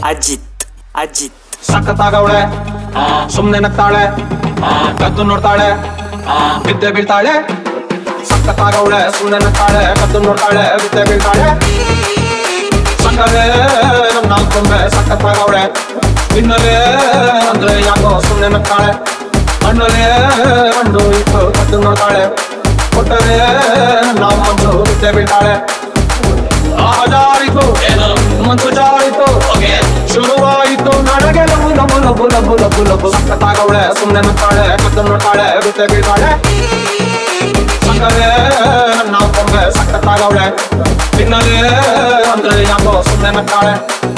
ಅಜಿತ್ ಅಜಿತ್ ಸಖತ್ತಾಗವಳೆ ಸುಮ್ನೆ ನಗ್ತಾಳೆ ಕದ್ದು ನೋಡ್ತಾಳೆ ಬಿದ್ದೆ ಬೀಳ್ತಾಳೆ ಸಖತ್ತಾಗವಳೆ ಸುಮ್ನೆ ನಗ್ತಾಳೆ ಕದ್ದು ನೋಡ್ತಾಳೆ ಬಿದ್ದೆ ಬೀಳ್ತಾಳೆ ಸಕ್ಕರೆ ನಮ್ಮ ಕೊಂಬೆ ಸಖತ್ತಾಗವಳೆ ತಿನ್ನಲೇ ಅಂದ್ರೆ ಯಾಕೋ ಸುಮ್ನೆ ನಗ್ತಾಳೆ ಹಣ್ಣಲ್ಲೇ ಹಣ್ಣು ಇಟ್ಟು ಕದ್ದು ನೋಡ್ತಾಳೆ ಕೊಟ್ಟರೆ ನಾವು ಮಂಜು ಬಿದ್ದೆ ಬೀಳ್ತಾಳೆ ಆಹ ಜಾರಿತು ಮಂಚು ಜಾರಿತು ಶುರುವಾಯಿತು ನನಗೆ ಲಬು ಲಬು ಲಬು ಲಬು ಲಬು ಲಬು ಸಖತ್ತಾಗವಳೆ ಸುಮ್ನೆ ನಗ್ತಾಳೆ ಕದ್ದು ನೋಡ್ತಾಳೆ ಬಿದ್ದೆ ಬೀಳ್ತಾಳೆ ಸಕ್ಕರೆ ನಾವು ಕೊಂಬೆ ಸಖತ್ತಾಗವಳೆ ತಿನ್ನಲೇ ಅಂದ್ರೆ ಯಾಕೋ ಸುಮ್ನೆ ನಗ್ತಾಳೆ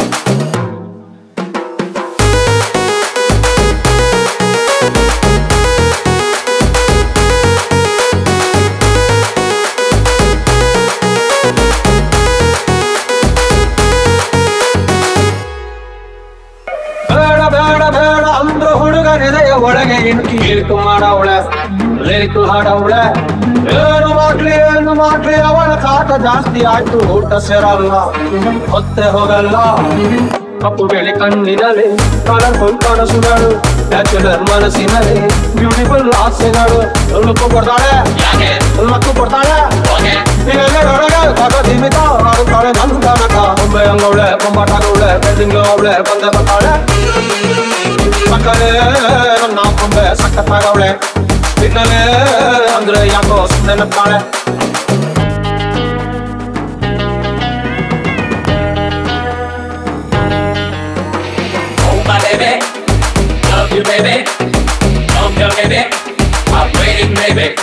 ಬೇಡ ಬೇಡ ಬೇಡ ಅಂದ್ರ ಹುಡುಗನಿದೆಯ ಒಳಗೆ ಇಣುಕಿ ಇಳುಕು ಮಾಡವಳೆ ಲೇಕು ಹಾಡವಳೆ ಏನು ಮಾಡ್ಲಿ ಏನು ಮಾಡ್ಲಿ ಅವಳ ಕಾಟ ಜಾಸ್ತಿ ಆಯ್ತು ಊಟ ಸೇರಲ್ಲ ಹೊತ್ತೆ ಹೋಗಲ್ಲ ಕಪ್ಪು ಬೆಳಿ ಕಣ್ಣಿನಲ್ಲಿ ಕಲರ್ಫುಲ್ ಕನಸುಗಳು ಬ್ಯಾಚುಲರ್ ಮನಸ್ಸಿನಲ್ಲಿ ಬ್ಯೂಟಿಫುಲ್ ಆಸೆಗಳು ಲುಕ್ಕು ಕೊಡ್ತಾಳೆ ಲಕ್ಕು ಕೊಡ್ತಾಳೆ ಇವೆಲ್ಲರೊಳಗೆ ಕಗ ಸೀಮಿತ ಆಡುತ್ತಾಳೆ ನನ್ನ ತನಕ ಬೊಂಬೆ ಅಂಗವಳೆ ಬೊಂಬಾಟಗವಳೆ ಬೆಳ್ದಿಂಗ್ ಅವಳೆ ಬಂದೆ ಬರ್ತಾಳೆ ಸಕ್ಕರೆ ನನ್ನ ಕೊಂಬೆ ಸಖತ್ತಾಗವಳೆ ತಿನ್ನಲೇ ಅಂದ್ರೆ ಯಾಕೋ ಸುಮ್ಮನೆ ನಗ್ತಾಳೆ Oh my baby, love you baby, love you baby, I'm waiting baby.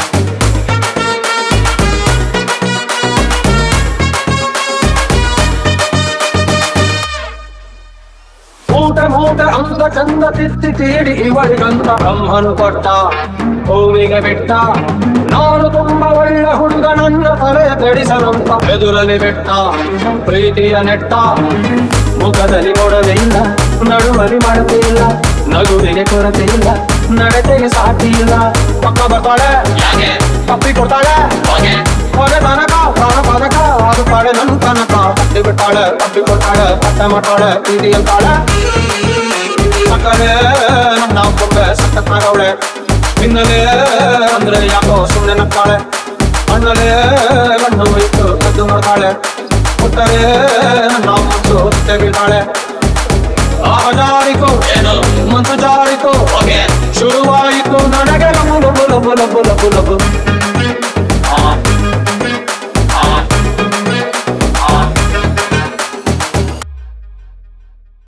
ಊಟ ಮೂಟ ಅಂದ ಚಂದ ತಿತ್ತಿ ತೀಡಿ ಇವಳಿಗಂತ ಬ್ರಹ್ಮನು ಕೊಟ್ಟ ಭೂಮಿಗೆ ಬಿಟ್ಟ ನಾನು ತುಂಬಾ ಒಳ್ಳೆ ಹುಡುಗ ನನ್ನ ತಲೆಯ ಕೆಡಿಸಲಂತ ಎದುರಲ್ಲಿ ಬಿಟ್ಟ ಪ್ರೀತಿಯ ನೆಟ್ಟ ಮುಖದಲ್ಲಿ ಕೊಡದೆ ಇಲ್ಲ ನಡುವಲಿ ಮಾಡತೆ ಇಲ್ಲ ನಗುವಿಗೆ ಕೊರತೆ ಇಲ್ಲ ನಡತೆಗೆ ಸಾಟಿ ಇಲ್ಲ ಪಕ್ಕ ಬರ್ತಾಳೆ ತಪ್ಪಿ ಕೊಡ್ತಾಳೆ ಕೊನೆ ತನಕ ಪ್ರಾಣ ಪದಕ ಆಗುತ್ತಾಳೆ ನನ್ನ ತನಕ ತಪ್ಪಿ ಬಿಟ್ಟಾಳೆ ತಪ್ಪಿ ಕೊಡ್ತಾಳೆ ಪಟ್ಟ ಮಾಡ್ತಾಳೆ ಪ್ರೀತಿ ಅಂತಾಳೆ ಸಕ್ಕರೆ ನನ್ನ ಕೊಂಬೆ ಸಕ್ಕತ್ತಾಗವಳೆ ತಿನ್ನಲೇ ಅಂದ್ರೆ ಯಾಕೋ ಸುಮ್ಮನೆ ನಗ್ತಾಳೆ ಹಣ್ಣಲ್ಲೇ ಗಂಡು ಇಟ್ಟು ಕದ್ದು ಮಾಡ್ತಾಳೆ ಕೊಟ್ಟರೆ ನಾವು ಮಂಚು ಬೀಳ್ತಾಳೆ ಆಹ ಜಾರಿತು ಏನು ಮಂಚು ಜಾರಿ